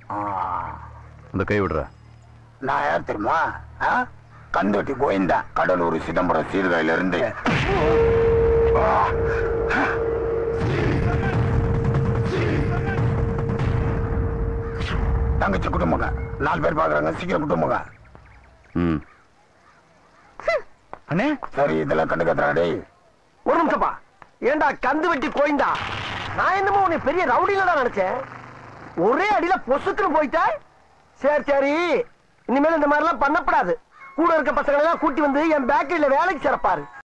ஆ, அந்த கை விடுற நான் யார் தெரியுமா ஆ? கந்தோட்டி கோவிந்தா கடலூர் சிதம்பரம் சீர்காழில இருந்து ஆ. தங்கச்சி குடும்பங்க நாலு பேர் பாக்குறாங்க சீக்கிரம் குடும்பங்க ம் அண்ணே சரி இதெல்லாம் கண்டுக்கத்துறா டேய் ஒரு நிமிஷப்பா ஏண்டா கந்து வெட்டி கோயிந்தா நான் என்னமோ உன்னை பெரிய ரவுடியில தான் நினைச்சேன் ஒரே அடியில பொசுக்குன்னு போயிட்ட சரி சரி இனிமேல் இந்த மாதிரி எல்லாம் பண்ணப்படாது கூட இருக்க பசங்களை எல்லாம் கூட்டி வந்து என் பேக்கரியில வேலைக்கு சிறப்பாரு